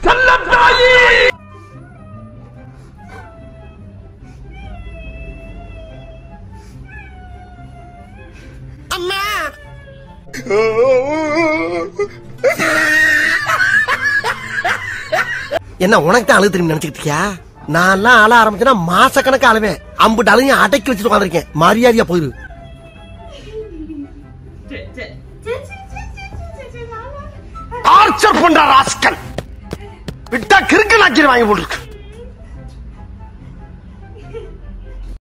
என்ன உனக்கு தான் அழுது திரும்பி நினைச்சுக்கிட்டு இருக்கியா நான் எல்லாம் அழ ஆரம்பிச்சேன்னா மாச கணக்கு அழுவேன் அம்புட்டு அழுகையும் அடக்கி வச்சுட்டு உட்காந்துருக்கேன் மரியாதையா போயிரு டார்ச்சர் பண்ற ராஸ்கல் விட்டா கிறுக்கு நாக்கி வாங்கி போட்டுருக்கு